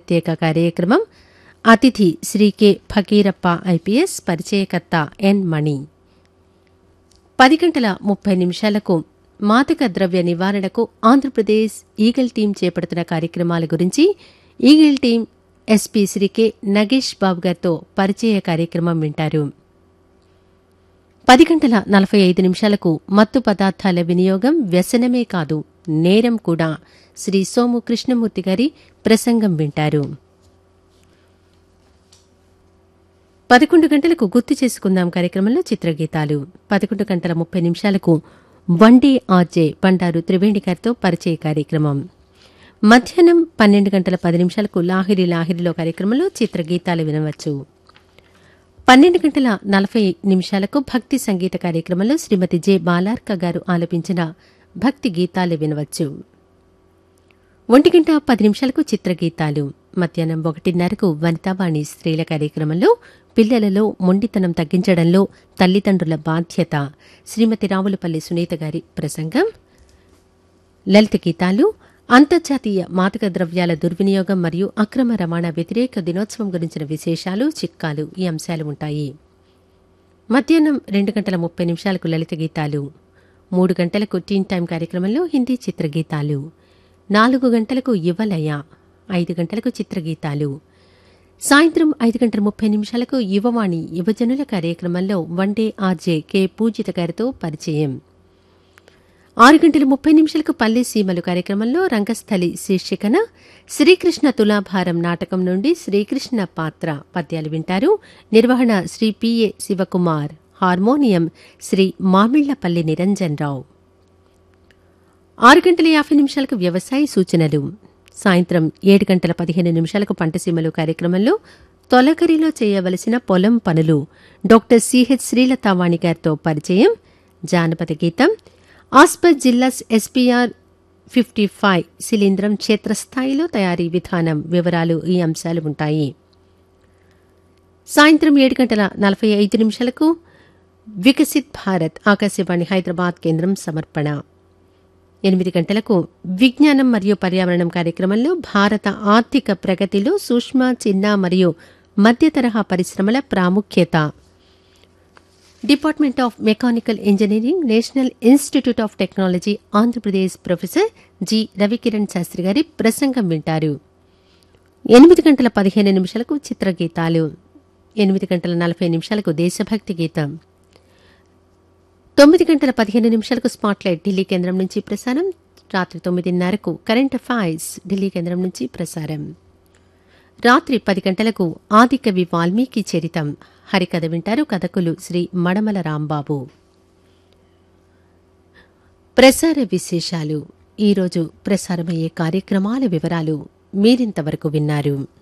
ప్రత్యేక కార్యక్రమం అతిథి శ్రీ కె ఫకీరప్ప ఐపీఎస్ పరిచయకర్త ఎన్ మణి పది గంటల ముప్పై నిమిషాలకు మాదక ద్రవ్య నివారణకు ఆంధ్రప్రదేశ్ ఈగల్ టీం చేపడుతున్న కార్యక్రమాల గురించి eagle team SP Shri K Nagesh Babu గారితో పరిచయ కార్యక్రమం వింటారు పది గంటల నలభై ఐదు నిమిషాలకు మత్తు పదార్థాల వినియోగం వ్యసనమే కాదు నేరం కూడా శ్రీ సోము కృష్ణమూర్తి గారి ప్రసంగం వింటారు పదకొండు గంటలకు గుర్తు చేసుకుందాం కార్యక్రమంలో చిత్రగీతాలు పదకొండు గంటల ముప్పై నిమిషాలకు వన్డే ఆర్జే బండారు త్రివేణి గారితో పరిచయ కార్యక్రమం మధ్యాహ్నం పన్నెండు గంటల పది నిమిషాలకు లాహిరి లాహిరిలో కార్యక్రమంలో చిత్రగీతాలు వినవచ్చు పన్నెండు గంటల నలభై నిమిషాలకు భక్తి సంగీత కార్యక్రమంలో శ్రీమతి జె బాలార్క గారు ఆలపించిన భక్తి గీతాలు వినవచ్చు ఒంటి గంట పది నిమిషాలకు చిత్రగీతాలు మధ్యాహ్నం ఒకటిన్నరకు వనితావాణి స్త్రీల కార్యక్రమంలో పిల్లలలో మొండితనం తగ్గించడంలో తల్లిదండ్రుల బాధ్యత శ్రీమతి రావులపల్లి సునీత గారి ప్రసంగం లలిత గీతాలు అంతర్జాతీయ మాదక ద్రవ్యాల దుర్వినియోగం మరియు అక్రమ రవాణా వ్యతిరేక దినోత్సవం గురించిన విశేషాలు చిట్కాలు ఈ అంశాలు ఉంటాయి మధ్యాహ్నం రెండు గంటల ముప్పై నిమిషాలకు లలిత గీతాలు మూడు గంటలకు టీన్ టైం కార్యక్రమంలో హిందీ చిత్రగీతాలు నాలుగు గంటలకు యువలయ ఐదు గంటలకు చిత్రగీతాలు సాయంత్రం ఐదు గంటల ముప్పై నిమిషాలకు యువవాణి యువజనుల కార్యక్రమంలో వన్డే ఆర్జే కె పూజిత గారితో పరిచయం ఆరు గంటల ముప్పై నిమిషాలకు పల్లె సీమలు కార్యక్రమంలో రంగస్థలి శీర్షికన శ్రీకృష్ణ తులాభారం నాటకం నుండి శ్రీకృష్ణ పాత్ర పద్యాలు వింటారు నిర్వహణ శ్రీ పిఏ శివకుమార్ హార్మోనియం శ్రీ మామిళ్లపల్లి నిరంజన్ రావు ఆరు గంటల యాభై నిమిషాలకు వ్యవసాయ సూచనలు సాయంత్రం ఏడు గంటల పదిహేను నిమిషాలకు పంటసీమలు కార్యక్రమంలో తొలకరిలో చేయవలసిన పొలం పనులు డాక్టర్ సిహెచ్ శ్రీలతావాణి గారితో పరిచయం జానపద గీతం Aspergillus SPR fifty five శిలీంద్రం క్షేత్రస్థాయిలో తయారీ విధానం వివరాలు ఈ అంశాలు ఉంటాయి సాయంత్రం ఏడు గంటల నలభై ఐదు నిమిషాలకు వికసిత్ భారత్ ఆకాశవాణి హైదరాబాద్ కేంద్రం సమర్పణ ఎనిమిది గంటలకు విజ్ఞానం మరియు పర్యావరణం కార్యక్రమంలో భారత ఆర్థిక ప్రగతిలో సూక్ష్మ చిన్న మరియు మధ్య తరహా పరిశ్రమల ప్రాముఖ్యత department of mechanical engineering national institute of technology Andhra Pradesh professor G Ravikiran Sastry గారి ప్రసంగం వింటారు ఎనిమిది గంటల పదిహేను నిమిషాలకు చిత్రగీతాలు ఎనిమిది గంటల నలభై నిమిషాలకు దేశభక్తి గీతం తొమ్మిది గంటల పదిహేను నిమిషాలకు స్పాట్లైట్ ఢిల్లీ కేంద్రం నుంచి ప్రసారం రాత్రి తొమ్మిదిన్నరకు కరెంట్ అఫైర్స్ ఢిల్లీ కేంద్రం నుంచి ప్రసారం రాత్రి పది గంటలకు ఆదికవి వాల్మీకి చరితం హరికథ వింటారు కథకులు శ్రీ మడమల రాంబాబు ప్రసార విశేషాలు ఈరోజు ప్రసారమయ్యే కార్యక్రమాల వివరాలు మీరింతవరకు విన్నారు